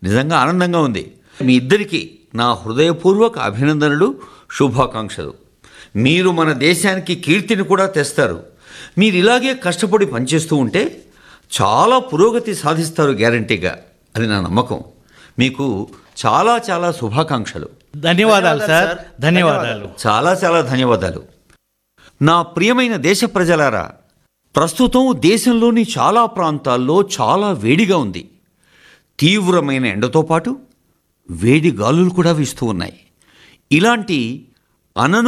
నిజంగా ఆనందంగా ఉంది మీ ఇద్దరికీ నా హృదయపూర్వక అభినందనలు శుభాకాంక్షలు మీరు మన దేశానికి కీర్తిని కూడా తెస్తారు మీరు ఇలాగే కష్టపడి పనిచేస్తూ ఉంటే చాలా పురోగతి సాధిస్తారు గ్యారంటీగా అది నా నమ్మకం మీకు చాలా చాలా శుభాకాంక్షలు ధన్యవాదాలు సార్ ధన్యవాదాలు చాలా చాలా ధన్యవాదాలు నా ప్రియమైన దేశ ప్రజలారా ప్రస్తుతం దేశంలోని చాలా ప్రాంతాల్లో చాలా వేడిగా ఉంది తీవ్రమైన ఎండతో పాటు వేడి గాలులు కూడా వీస్తూ ఉన్నాయి ఇలాంటి అనను